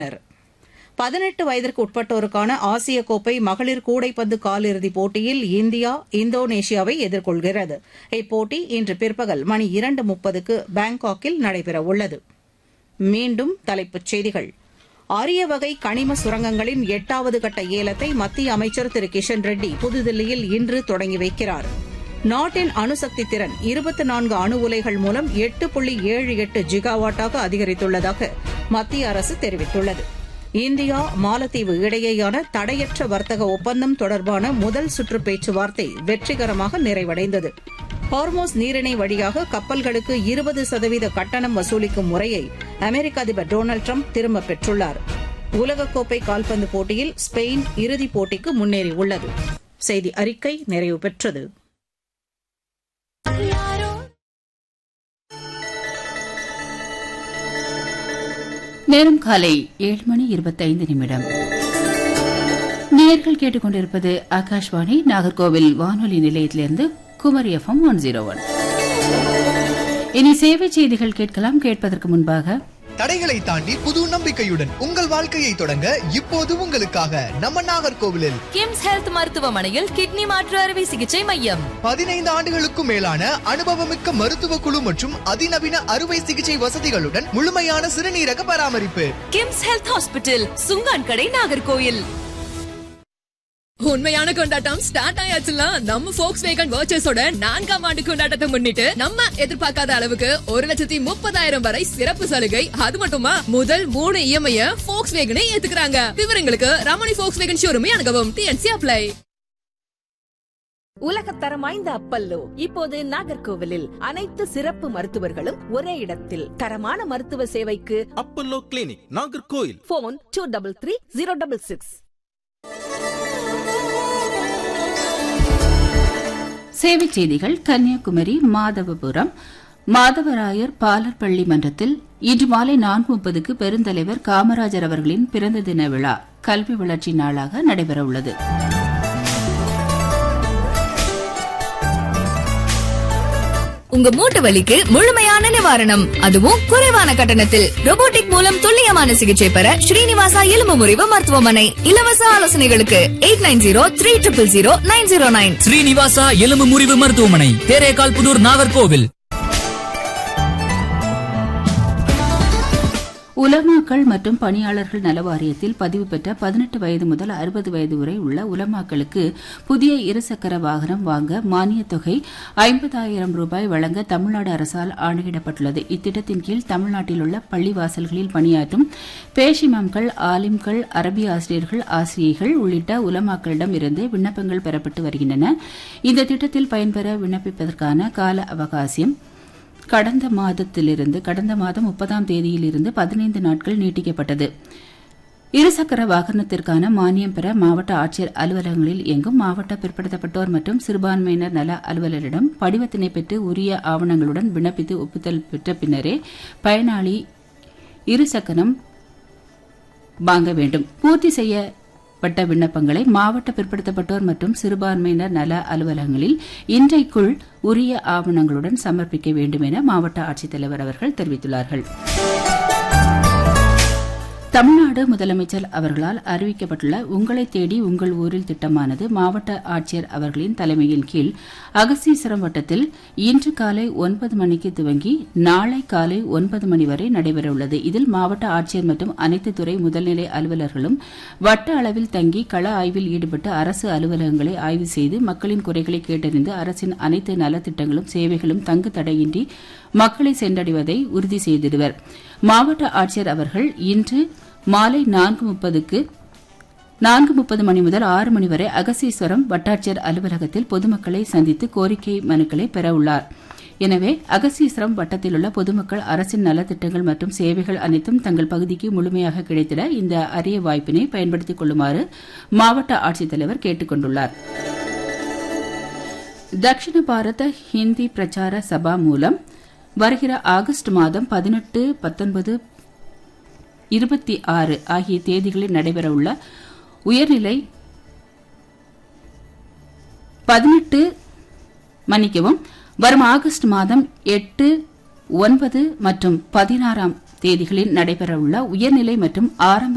பதினெட்டு வயதிற்கு உட்பட்டோருக்கான ஆசிய கோப்பை மகளிர் கூடைப்பந்து காலிறுதிப் போட்டியில் இந்தியா இந்தோனேஷியாவை எதிர்கொள்கிறது இப்போட்டி இன்று பிற்பகல் மணி இரண்டு முப்பதுக்கு பாங்காக்கில் நடைபெறவுள்ளது மீண்டும் தலைப்புச் செய்திகள் அரிய வகை கனிம சுரங்கங்களின் எட்டாவது கட்ட ஏலத்தை மத்திய அமைச்சர் திரு கிஷன் ரெட்டி புதுதில்லியில் இன்று தொடங்கி வைக்கிறார் நாட்டின் அணுசக்தி திறன் இருபத்தி நான்கு அணு உலைகள் மூலம் எட்டு புள்ளி ஏழு எட்டு ஜிகாவாட்டாக அதிகரித்துள்ளதாக மத்திய அரசு தெரிவித்துள்ளது இந்தியா மாலத்தீவு இடையேயான தடையற்ற வர்த்தக ஒப்பந்தம் தொடர்பான முதல் சுற்று பேச்சுவார்த்தை வெற்றிகரமாக நிறைவடைந்தது ஹார்மோஸ் நீரிணை வழியாக கப்பல்களுக்கு இருபது சதவீத கட்டணம் வசூலிக்கும் முறையை அமெரிக்க அதிபர் டொனால்டு ட்ரம்ப் திரும்பப் பெற்றுள்ளார் உலகக்கோப்பை கால்பந்து போட்டியில் ஸ்பெயின் இறுதிப் போட்டிக்கு முன்னேறியுள்ளது செய்தி அறிக்கை நிறைவு பெற்றது நேரம் காலை ஏழு மணி இருபத்தைந்து நிமிடம் நேர்கள் கேட்டுக்கொண்டிருப்பது ஆகாஷ்வாணி நாகர்கோவில் வானொலி நிலையத்திலிருந்து Kumari FM one zero one இனி சேவை செய்திகள் கேட்கலாம் கேட்பதற்கு முன்பாக தடைகளை தாண்டி புது நம்பிக்கையுடன் உங்கள் வாழ்க்கையை தொடங்க இப்போது உங்களுக்காக நம்ம நாகர்கோவிலில் கிம்ஸ் ஹெல்த் மருத்துவமனையில் கிட்னி மாற்று அறுவை சிகிச்சை மையம் பதினைந்து ஆண்டுகளுக்கும் மேலான அனுபவமிக்க மருத்துவ குழு மற்றும் அதிநவீன அறுவை சிகிச்சை வசதிகளுடன் முழுமையான சிறுநீரக பராமரிப்பு கிம்ஸ் ஹெல்த் ஹாஸ்பிட்டல் சுங்கான் கடை நாகர்கோயில் உண்மையான கொண்டாட்டம் ஸ்டார்ட் ஆயாச்சுல நம்ம ஃபோக்ஸ் வேகன் வர்ச்சஸோட நான்காம் ஆண்டு கொண்டாட்டத்தை முன்னிட்டு நம்ம எதிர்பார்க்காத அளவுக்கு ஒரு லட்சத்தி முப்பதாயிரம் வரை சிறப்பு சலுகை அது மட்டுமா முதல் மூணு இஎம்ஐ ஃபோக்ஸ் வேகனை ஏத்துக்கிறாங்க விவரங்களுக்கு ரமணி ஃபோக்ஸ் வேகன் ஷோரூமே அணுகவும் டிஎன்சி அப்ளை உலகத்தரம் வாய்ந்த அப்பல்லோ இப்போது நாகர்கோவிலில் அனைத்து சிறப்பு மருத்துவர்களும் ஒரே இடத்தில் தரமான மருத்துவ சேவைக்கு Apollo clinic Nagercoil phone two double three zero double six சேவை செய்திகள் கன்னியாகுமரி மாதவபுரம் மாதவராயர் பாலர் பள்ளி மன்றத்தில் இன்று மாலை நான்கு முப்பதுக்கு பெருந்தலைவர் காமராஜர் அவர்களின் பிறந்த தின விழா கல்வி வளர்ச்சி நாளாக நடைபெறவுள்ளது உங்க மூட்டு வலிக்கு முழுமையான நிவாரணம் அதுவும் குறைவான கட்டணத்தில் robotic மூலம் துல்லியமான சிகிச்சை பெற ஸ்ரீனிவாசா எலும்பு முறிவு மருத்துவமனை இலவச ஆலோசனைகளுக்கு eight nine zero three triple zero nine zero nine Srinivasa எலும்பு முறிவு மருத்துவமனை தேரேகால் புதூர் நாகர்கோவில் உலமாக்கள் மற்றும் பணியாளர்கள் நல வாரியத்தில் பதிவு பெற்ற பதினெட்டு வயது முதல் அறுபது வயது வரை உள்ள உலமாக்களுக்கு புதிய இருசக்கர வாகனம் வாங்க மானியத் தொகை ஐம்பதாயிரம் ரூபாய் வழங்க தமிழ்நாடு அரசால் ஆணையிடப்பட்டுள்ளது இத்திட்டத்தின் கீழ் தமிழ்நாட்டில் உள்ள பள்ளிவாசல்களில் பணியாற்றும் பேஷிமாம்கள் ஆலிம்கள் அரபி ஆசிரியர்கள் ஆசிரியைகள் உள்ளிட்ட உலமாக்களிடம் இருந்து விண்ணப்பங்கள் பெறப்பட்டு வருகின்றன இந்த திட்டத்தில் பயன்பெற விண்ணப்பிப்பதற்கான கால அவகாசம் கடந்த மாதத்திலிருந்து கடந்த மாதம் முப்பதாம் தேதியிலிருந்து பதினைந்து நாட்கள் நீட்டிக்கப்பட்டது இருசக்கர வாகனத்திற்கான மானியம் பெற மாவட்ட ஆட்சியர் அலுவலகங்களில் இயங்கும் மாவட்ட பிற்படுத்தப்பட்டோர் மற்றும் சிறுபான்மையினர் நல அலுவலரிடம் படிவத்தினை பெற்று உரிய ஆவணங்களுடன் விண்ணப்பித்து ஒப்புதல் பெற்ற பின்னரே பயனாளி இருசக்கரம் வாங்க வேண்டும் பூர்த்தி செய்யப்பட்ட விண்ணப்பங்களை மாவட்ட பிற்படுத்தப்பட்டோர் மற்றும் சிறுபான்மையினர் நல அலுவலகங்களில் இன்றைக்குள் உரிய ஆவணங்களுடன் சமர்ப்பிக்க வேண்டும் என மாவட்ட ஆட்சித்தலைவர் அவர்கள் தெரிவித்துள்ளார்கள் தமிழ்நாடு முதலமைச்சர் அவர்களால் அறிவிக்கப்பட்டுள்ள உங்களை தேடி உங்கள் ஊரில் திட்டமானது மாவட்ட ஆட்சியர் அவர்களின் தலைமையின் கீழ் அகஸ்தீஸ்வரம் வட்டத்தில் இன்று காலை ஒன்பது மணிக்கு துவங்கி நாளை காலை ஒன்பது மணி வரை நடைபெறவுள்ளது இதில் மாவட்ட ஆட்சியர் மற்றும் அனைத்து துறை முதல்நிலை அலுவலர்களும் வட்ட அளவில் தங்கி கள ஆய்வில் ஈடுபட்டு அரசு அலுவலகங்களை ஆய்வு செய்து மக்களின் குறைகளை கேட்டறிந்து அரசின் அனைத்து நலத்திட்டங்களும் சேவைகளும் தங்கு தடையின்றி மக்களை சென்றடைவதை உறுதி செய்திடுவர் மாவட்ட ஆட்சியர் அவர்கள் இன்று மாலை நான்கு முப்பதுக்கு நான்கு முப்பது மணி முதல் ஆறு மணி வரை அகசீஸ்வரம் வட்டாட்சியர் அலுவலகத்தில் பொதுமக்களை சந்தித்து கோரிக்கை மனுக்களை பெறவுள்ளார் எனவே அகசீஸ்வரம் வட்டத்தில் உள்ள பொதுமக்கள் அரசின் நலத்திட்டங்கள் மற்றும் சேவைகள் அனைத்தும் தங்கள் பகுதிக்கு முழுமையாக கிடைத்திட இந்த அரிய வாய்ப்பினை பயன்படுத்திக் கொள்ளுமாறு மாவட்ட ஆட்சித்தலைவர் கேட்டுக் கொண்டுள்ளார் தக்ஷிண பாரத ஹிந்தி பிரச்சார சபா மூலம் வருகிற ஆகஸ்ட் மாதம் பதினெட்டு பத்தொன்பது இருபத்தி ஆறு ஆகிய தேதிகளில் நடைபெறவுள்ள உயர்நிலை பதினெட்டு மன்னிக்கவும் வரும் ஆகஸ்ட் மாதம் எட்டு ஒன்பது மற்றும் பதினாறாம் தேதிகளில் நடைபெறவுள்ள உயர்நிலை மற்றும் ஆரம்ப